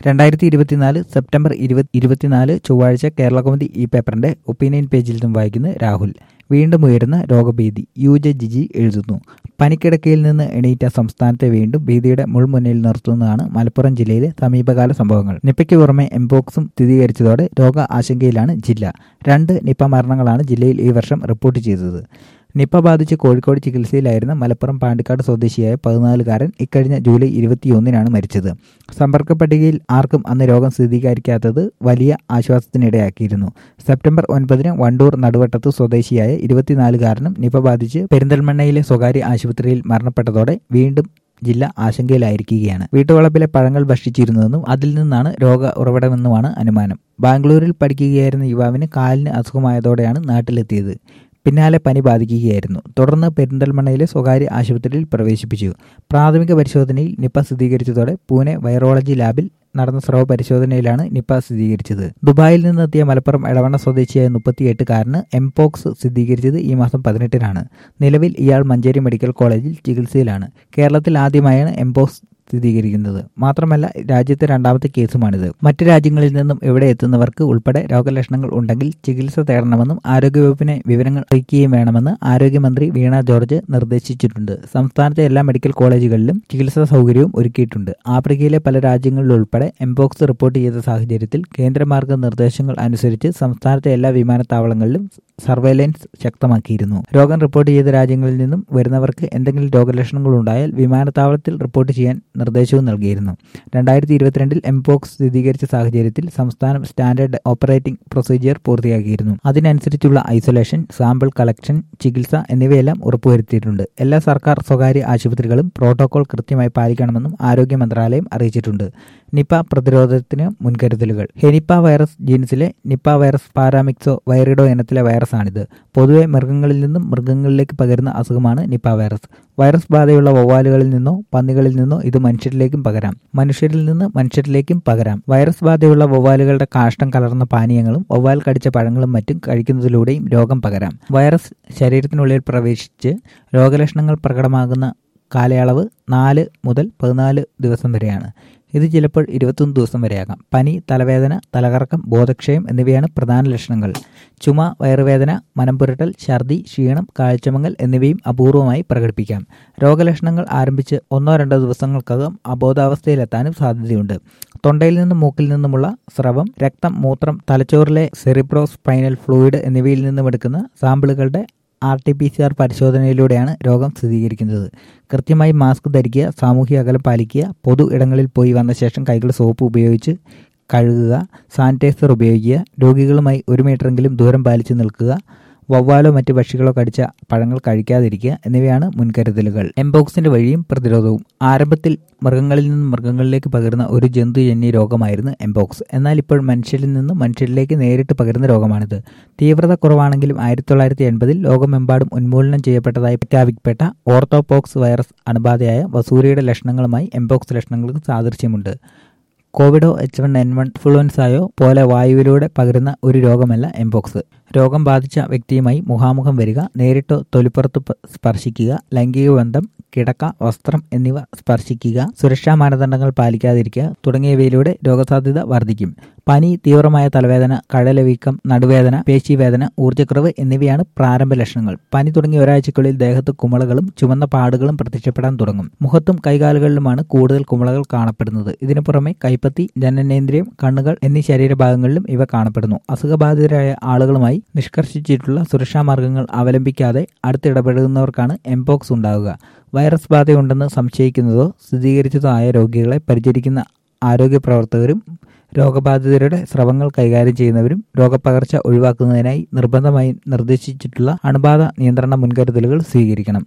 രണ്ടായിരത്തി ഇരുപത്തിനാല് സെപ്റ്റംബർ ഇരുപത് ഇരുപത്തിനാല് ചൊവ്വാഴ്ച കേരളകൗമുദി ഈ പേപ്പറിന്റെ ഒപ്പീനിയൻ പേജിൽ നിന്നും വായിക്കുന്ന രാഹുൽ വീണ്ടും ഉയരുന്ന രോഗഭീതി യു ജെ ജിജി എഴുതുന്നു പനിക്കിടക്കയിൽ നിന്ന് എണീറ്റ സംസ്ഥാനത്തെ വീണ്ടും ഭീതിയുടെ മുൾമുന്നിൽ നിർത്തുന്നതാണ് മലപ്പുറം ജില്ലയിലെ സമീപകാല സംഭവങ്ങൾ നിപ്പയ്ക്ക് പുറമെ എംപോക്സും സ്ഥിരീകരിച്ചതോടെ രോഗ ആശങ്കയിലാണ് ജില്ല രണ്ട് നിപ്പ മരണങ്ങളാണ് ജില്ലയിൽ ഈ വർഷം റിപ്പോർട്ട് ചെയ്തത് നിപ്പ ബാധിച്ച് കോഴിക്കോട് ചികിത്സയിലായിരുന്ന മലപ്പുറം പാണ്ടിക്കാട് സ്വദേശിയായ പതിനാലുകാരൻ ഇക്കഴിഞ്ഞ ജൂലൈ ഇരുപത്തിയൊന്നിനാണ് മരിച്ചത് സമ്പർക്ക പട്ടികയിൽ ആർക്കും അന്ന് രോഗം സ്ഥിരീകരിക്കാത്തത് വലിയ ആശ്വാസത്തിനിടയാക്കിയിരുന്നു സെപ്റ്റംബർ ഒൻപതിന് വണ്ടൂർ നടുവട്ടത്ത് സ്വദേശിയായ ഇരുപത്തിനാലുകാരനും നിപ ബാധിച്ച് പെരിന്തൽമണ്ണയിലെ സ്വകാര്യ ആശുപത്രിയിൽ മരണപ്പെട്ടതോടെ വീണ്ടും ജില്ല ആശങ്കയിലായിരിക്കുകയാണ് വീട്ടുവളപ്പിലെ പഴങ്ങൾ ഭക്ഷിച്ചിരുന്നതെന്നും അതിൽ നിന്നാണ് രോഗ ഉറവിടമെന്നുമാണ് അനുമാനം ബാംഗ്ലൂരിൽ പഠിക്കുകയായിരുന്ന യുവാവിന് കാലിന് അസുഖമായതോടെയാണ് നാട്ടിലെത്തിയത് പിന്നാലെ പനി ബാധിക്കുകയായിരുന്നു തുടർന്ന് പെരിന്തൽമണ്ണയിലെ സ്വകാര്യ ആശുപത്രിയിൽ പ്രവേശിപ്പിച്ചു പ്രാഥമിക പരിശോധനയിൽ നിപ്പ സ്ഥിരീകരിച്ചതോടെ പൂനെ വൈറോളജി ലാബിൽ നടന്ന സ്രവ പരിശോധനയിലാണ് നിപ്പ സ്ഥിരീകരിച്ചത് ദുബായിൽ നിന്നെത്തിയ മലപ്പുറം എടവണ്ണ സ്വദേശിയായ മുപ്പത്തിയെട്ടുകാരന് എംപോക്സ് സ്ഥിരീകരിച്ചത് ഈ മാസം പതിനെട്ടിനാണ് നിലവിൽ ഇയാൾ മഞ്ചേരി മെഡിക്കൽ കോളേജിൽ ചികിത്സയിലാണ് കേരളത്തിൽ ആദ്യമായാണ് എംപോക്സ് സ്ഥിരീകരിക്കുന്നത് മാത്രമല്ല രാജ്യത്തെ രണ്ടാമത്തെ കേസുമാണിത് മറ്റ് രാജ്യങ്ങളിൽ നിന്നും ഇവിടെ എത്തുന്നവർക്ക് ഉൾപ്പെടെ രോഗലക്ഷണങ്ങൾ ഉണ്ടെങ്കിൽ ചികിത്സ തേടണമെന്നും ആരോഗ്യവകുപ്പിനെ വിവരങ്ങൾ അറിയിക്കുകയും വേണമെന്ന് ആരോഗ്യമന്ത്രി വീണ ജോർജ് നിർദ്ദേശിച്ചിട്ടുണ്ട് സംസ്ഥാനത്തെ എല്ലാ മെഡിക്കൽ കോളേജുകളിലും ചികിത്സാ സൗകര്യവും ഒരുക്കിയിട്ടുണ്ട് ആഫ്രിക്കയിലെ പല രാജ്യങ്ങളിലുൾപ്പെടെ എംപോക്സ് റിപ്പോർട്ട് ചെയ്ത സാഹചര്യത്തിൽ കേന്ദ്ര മാർഗനിർദ്ദേശങ്ങൾ അനുസരിച്ച് സംസ്ഥാനത്തെ എല്ലാ വിമാനത്താവളങ്ങളിലും സർവൈലൻസ് ശക്തമാക്കിയിരുന്നു രോഗം റിപ്പോർട്ട് ചെയ്ത രാജ്യങ്ങളിൽ നിന്നും വരുന്നവർക്ക് എന്തെങ്കിലും രോഗലക്ഷണങ്ങൾ ഉണ്ടായാൽ വിമാനത്താവളത്തിൽ റിപ്പോർട്ട് ചെയ്യാൻ നിർദ്ദേശവും നൽകിയിരുന്നു രണ്ടായിരത്തി ഇരുപത്തിരണ്ടിൽ എംപോക്സ് സ്ഥിരീകരിച്ച സാഹചര്യത്തിൽ സംസ്ഥാനം സ്റ്റാൻഡേർഡ് ഓപ്പറേറ്റിംഗ് പ്രൊസീജിയർ പൂർത്തിയാക്കിയിരുന്നു അതിനനുസരിച്ചുള്ള ഐസൊലേഷൻ സാമ്പിൾ കളക്ഷൻ ചികിത്സ എന്നിവയെല്ലാം ഉറപ്പുവരുത്തിയിട്ടുണ്ട് എല്ലാ സർക്കാർ സ്വകാര്യ ആശുപത്രികളും പ്രോട്ടോകോൾ കൃത്യമായി പാലിക്കണമെന്നും ആരോഗ്യ മന്ത്രാലയം അറിയിച്ചിട്ടുണ്ട് നിപ പ്രതിരോധത്തിന് മുൻകരുതലുകൾ ഹെനിപ്പ വൈറസ് ജീൻസിലെ നിപ്പ വൈറസ് പാരാമിക്സോ വൈറിഡോ ഇനത്തിലെ വൈറസാണിത് പൊതുവെ മൃഗങ്ങളിൽ നിന്നും മൃഗങ്ങളിലേക്ക് പകരുന്ന അസുഖമാണ് നിപ്പ വൈറസ് വൈറസ് ബാധയുള്ള വവ്വാലുകളിൽ നിന്നോ പന്നികളിൽ നിന്നോ ഇത് മനുഷ്യരിലേക്കും പകരാം മനുഷ്യരിൽ നിന്ന് മനുഷ്യരിലേക്കും പകരാം വൈറസ് ബാധയുള്ള വവ്വാലുകളുടെ കാഷ്ടം കലർന്ന പാനീയങ്ങളും വവ്വാൽ കടിച്ച പഴങ്ങളും മറ്റും കഴിക്കുന്നതിലൂടെയും രോഗം പകരാം വൈറസ് ശരീരത്തിനുള്ളിൽ പ്രവേശിച്ച് രോഗലക്ഷണങ്ങൾ പ്രകടമാകുന്ന കാലയളവ് നാല് മുതൽ പതിനാല് ദിവസം വരെയാണ് ഇത് ചിലപ്പോൾ ഇരുപത്തൊന്ന് ദിവസം വരെയാകാം പനി തലവേദന തലകറക്കം ബോധക്ഷയം എന്നിവയാണ് പ്രധാന ലക്ഷണങ്ങൾ ചുമ വയറുവേദന മനംപുരട്ടൽ ഛർദി ക്ഷീണം കാഴ്ചമങ്ങൽ എന്നിവയും അപൂർവമായി പ്രകടിപ്പിക്കാം രോഗലക്ഷണങ്ങൾ ആരംഭിച്ച് ഒന്നോ രണ്ടോ ദിവസങ്ങൾക്കകം അബോധാവസ്ഥയിലെത്താനും സാധ്യതയുണ്ട് തൊണ്ടയിൽ നിന്നും മൂക്കിൽ നിന്നുമുള്ള സ്രവം രക്തം മൂത്രം തലച്ചോറിലെ സെറിബ്രോ സ്പൈനൽ ഫ്ലൂയിഡ് എന്നിവയിൽ നിന്നും എടുക്കുന്ന സാമ്പിളുകളുടെ R T P C R പരിശോധനയിലൂടെയാണ് രോഗം സ്ഥിരീകരിക്കുന്നത് കൃത്യമായി മാസ്ക് ധരിക്കുക സാമൂഹിക അകലം പാലിക്കുക പൊതു ഇടങ്ങളിൽ പോയി വന്ന ശേഷം കൈകൾ സോപ്പ് ഉപയോഗിച്ച് കഴുകുക സാനിറ്റൈസർ ഉപയോഗിക്കുക രോഗികളുമായി ഒരു മീറ്ററെങ്കിലും ദൂരം പാലിച്ച് നിൽക്കുക വവ്വാലോ മറ്റ് പക്ഷികളോ കടിച്ച പഴങ്ങൾ കഴിക്കാതിരിക്കുക എന്നിവയാണ് മുൻകരുതലുകൾ എംബോക്സിന്റെ വഴിയും പ്രതിരോധവും ആരംഭത്തിൽ മൃഗങ്ങളിൽ നിന്നും മൃഗങ്ങളിലേക്ക് പകരുന്ന ഒരു ജന്തുജന്യ രോഗമായിരുന്നു എംബോക്സ് എന്നാൽ ഇപ്പോൾ മനുഷ്യരിൽ നിന്നും മനുഷ്യരിലേക്ക് നേരിട്ട് പകരുന്ന രോഗമാണിത് തീവ്രത കുറവാണെങ്കിലും ആയിരത്തി തൊള്ളായിരത്തി എൺപതിൽ ലോകമെമ്പാടും ഉന്മൂലനം ചെയ്യപ്പെട്ടതായി പ്രഖ്യാപിക്കപ്പെട്ട ഓർത്തോപോക്സ് വൈറസ് അണുബാധയായ വസൂരിയുടെ ലക്ഷണങ്ങളുമായി എംബോക്സ് ലക്ഷണങ്ങൾക്ക് സാദൃശ്യമുണ്ട് കോവിഡോ എച്ച് വൺ എൻ വൺ ഇൻഫ്ലുവൻസായോ പോലെ വായുവിലൂടെ പകരുന്ന ഒരു രോഗമല്ല എംബോക്സ് രോഗം ബാധിച്ച വ്യക്തിയുമായി മുഖാമുഖം വരിക നേരിട്ടോ തൊലിപ്പുറത്ത് സ്പർശിക്കുക ലൈംഗിക ബന്ധം കിടക്ക വസ്ത്രം എന്നിവ സ്പർശിക്കുക സുരക്ഷാ മാനദണ്ഡങ്ങൾ പാലിക്കാതിരിക്കുക തുടങ്ങിയവയിലൂടെ രോഗസാധ്യത വർദ്ധിക്കും പനി തീവ്രമായ തലവേദന കഴലവീക്കം നടുവേദന പേശിവേദന ഊർജ്ജക്കുറവ് എന്നിവയാണ് പ്രാരംഭ ലക്ഷണങ്ങൾ പനി തുടങ്ങിയ ഒരാഴ്ചക്കുള്ളിൽ ദേഹത്ത് കുമളകളും ചുവന്ന പാടുകളും പ്രത്യക്ഷപ്പെടാൻ തുടങ്ങും മുഖത്തും കൈകാലുകളിലുമാണ് കൂടുതൽ കുമളകൾ കാണപ്പെടുന്നത് ഇതിനു പുറമെ കൈപ്പത്തി ജനനേന്ദ്രിയം കണ്ണുകൾ എന്നീ ശരീരഭാഗങ്ങളിലും ഇവ കാണപ്പെടുന്നു അസുഖബാധിതരായ ആളുകളുമായി നിഷ്കർഷിച്ചിട്ടുള്ള സുരക്ഷാ മാർഗങ്ങൾ അവലംബിക്കാതെ അടുത്തിടപെടുന്നവർക്കാണ് എംപോക്സ് ഉണ്ടാവുക വൈറസ് ബാധയുണ്ടെന്ന് സംശയിക്കുന്നതോ സ്ഥിരീകരിച്ചതോ ആയ രോഗികളെ പരിചരിക്കുന്ന ആരോഗ്യ പ്രവർത്തകരും രോഗബാധിതരുടെ സ്രവങ്ങൾ കൈകാര്യം ചെയ്യുന്നവരും രോഗപകർച്ച ഒഴിവാക്കുന്നതിനായി നിർബന്ധമായി നിർദ്ദേശിച്ചിട്ടുള്ള അണുബാധ നിയന്ത്രണ മുൻകരുതലുകൾ സ്വീകരിക്കണം